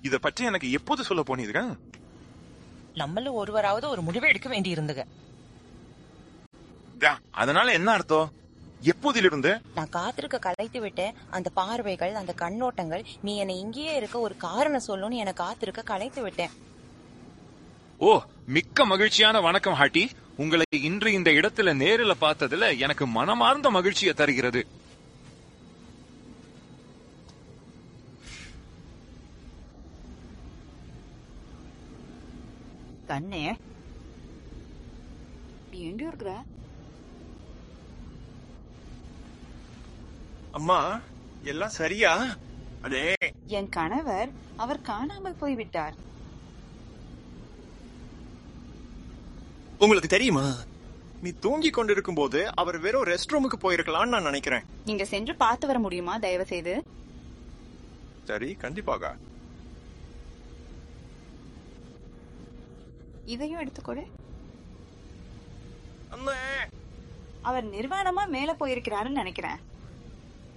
இத பற்றி எனக்கு எப்போது சொல்ல போனீங்க நம்மள ஒருவராவது ஒரு முடிவு எடுக்க வேண்டி இருந்துங்க தா, அதனால என்ன அர்த்தம் எப்போதிலிருந்து நான் காத்திருக்க கலைத்து விட்டேன் அந்த பார்வைகள் அந்த கண்ணோட்டங்கள் நீ என்னை இங்கேயே இருக்க ஒரு காரணம் சொல்லுன்னு என்னை காத்திருக்க கலைத்து விட்டேன் ஓ மிக்க மகிழ்ச்சியான வணக்கம் ஹாட்டி உங்களை இன்று இந்த இடத்துல நேரில் பார்த்ததுல எனக்கு மனமார்ந்த மகிழ்ச்சியை தருகிறது கண்ணே நீ எங்க இருக்கிற அம்மா எல்லாம் சரியா அடே என் கணவர் அவர் காணாமல் போய்விட்டார் உங்களுக்கு தெரியுமா நீ தூங்கி கொண்டிருக்கும் போது அவர் வெறும் ரெஸ்ட் ரூமுக்கு போயிருக்கலாம்னு நான் நினைக்கிறேன் நீங்க சென்று பார்த்து வர முடியுமா தயவு செய்து சரி கண்டிப்பாக இதையும் எடுத்துக்கொடு அண்ணே அவர் நிர்வாணமா மேல போயிருக்கிறாருன்னு நினைக்கிறேன்